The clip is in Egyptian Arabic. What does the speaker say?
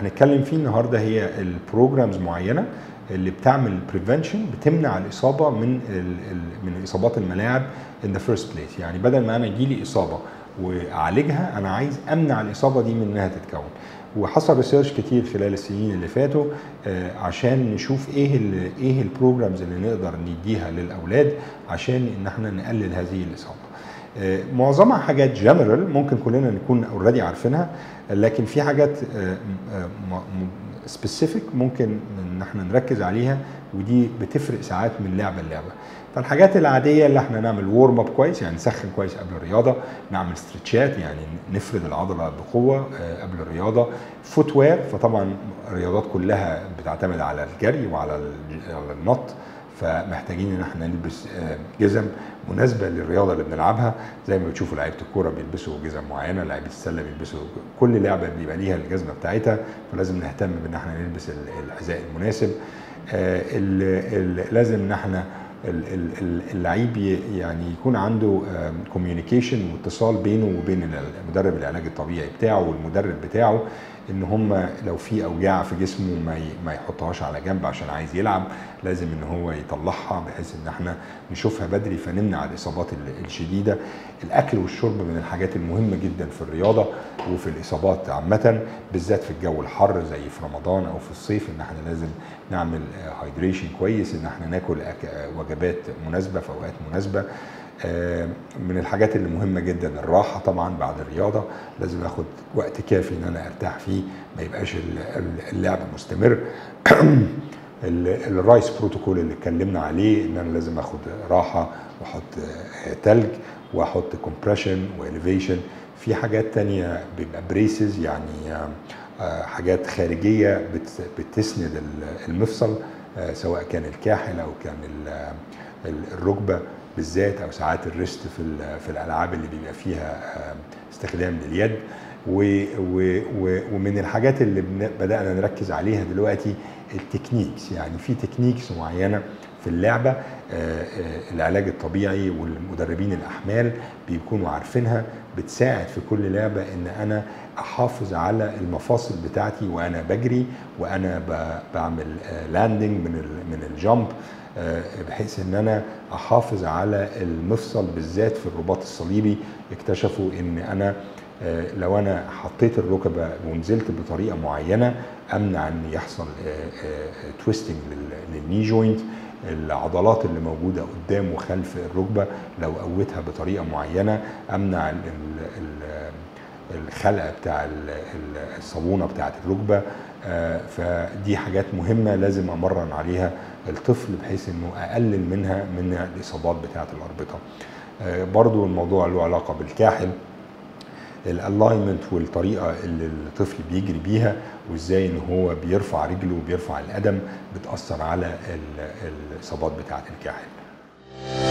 هنتكلم فيه النهارده هي البروجرامز معينه اللي بتعمل بريفنشن بتمنع الاصابه من ال ال من اصابات الملاعب ان ذا فيرست بليس يعني بدل ما انا يجيلي اصابه واعالجها انا عايز امنع الاصابه دي من انها تتكون وحصل ريسيرش كتير خلال السنين اللي فاتوا آه، عشان نشوف ايه ال ايه البروجرامز اللي نقدر نديها للاولاد عشان ان احنا نقلل هذه الاصابه آه، معظمها حاجات جنرال ممكن كلنا نكون اوريدي عارفينها لكن في حاجات سبيسيفيك ممكن ان احنا نركز عليها ودي بتفرق ساعات من لعبه للعبه فالحاجات العاديه اللي احنا نعمل وورم اب كويس يعني نسخن كويس قبل الرياضه نعمل استرتشات يعني نفرد العضله بقوه آه، قبل الرياضه فوت وير فطبعا الرياضات كلها بتعتمد على الجري وعلى ال- على النط فمحتاجين ان احنا نلبس آه، جزم مناسبه للرياضه اللي بنلعبها زي ما بتشوفوا لعيبه الكوره بيلبسوا جزم معينه لعيبه السله بيلبسوا كل لعبه بيبقى ليها الجزمه بتاعتها فلازم نهتم بان احنا نلبس ال- الحذاء المناسب آه، ال- ال- لازم ان احنا ال- ال- ال- اللعيب ي- يعني يكون عنده كوميونيكيشن واتصال بينه وبين ال- مدرب العلاج الطبيعي بتاعه والمدرب بتاعه ان هم لو في اوجاع في جسمه ما ي- ما يحطهاش على جنب عشان عايز يلعب لازم ان هو يطلعها بحيث ان احنا نشوفها بدري فنمنع الاصابات ال- الشديده الاكل والشرب من الحاجات المهمه جدا في الرياضه وفي الاصابات عامه بالذات في الجو الحر زي في رمضان او في الصيف ان احنا لازم نعمل هايدريشن كويس ان احنا ناكل أك- آه، وجبات مناسبه في اوقات مناسبه آه، من الحاجات اللي مهمه جدا الراحه طبعا بعد الرياضه لازم اخد وقت كافي ان انا ارتاح فيه ما يبقاش ال- ال- اللعب مستمر ال- الرايس بروتوكول اللي اتكلمنا عليه ان انا لازم اخد راحه واحط آه، تلج واحط كومبريشن واليفيشن في حاجات تانية بيبقى بريسز يعني آه، آه، حاجات خارجيه بت- بتسند ال- المفصل آه، سواء كان الكاحل او كان ال- ال- الركبه بالذات او ساعات الريست في ال- في الالعاب اللي بيبقى فيها آه، استخدام لليد و- و- و- ومن الحاجات اللي بن- بدانا نركز عليها دلوقتي التكنيكس يعني في تكنيكس معينه في اللعبه آه، آه، العلاج الطبيعي والمدربين الاحمال بيكونوا عارفينها بتساعد في كل لعبه ان انا احافظ على المفاصل بتاعتي وانا بجري وانا ب- بعمل لاندنج من ال- من الجامب آه، بحيث ان انا احافظ على المفصل بالذات في الرباط الصليبي اكتشفوا ان انا آه، لو انا حطيت الركبه ونزلت بطريقه معينه امنع ان يحصل تويستنج للني جوينت العضلات اللي موجوده قدام وخلف الركبه لو قوتها بطريقه معينه امنع ال- ال- ال- الخلع بتاع ال- ال- الصابونه بتاعه الركبه آه، فدي حاجات مهمه لازم امرن عليها الطفل بحيث انه اقلل منها من الاصابات بتاعه الاربطه آه، برضو الموضوع له علاقه بالكاحل الالاينمنت والطريقه اللي الطفل بيجري بيها وازاي ان هو بيرفع رجله وبيرفع القدم بتاثر على ال- الاصابات بتاعه الكاحل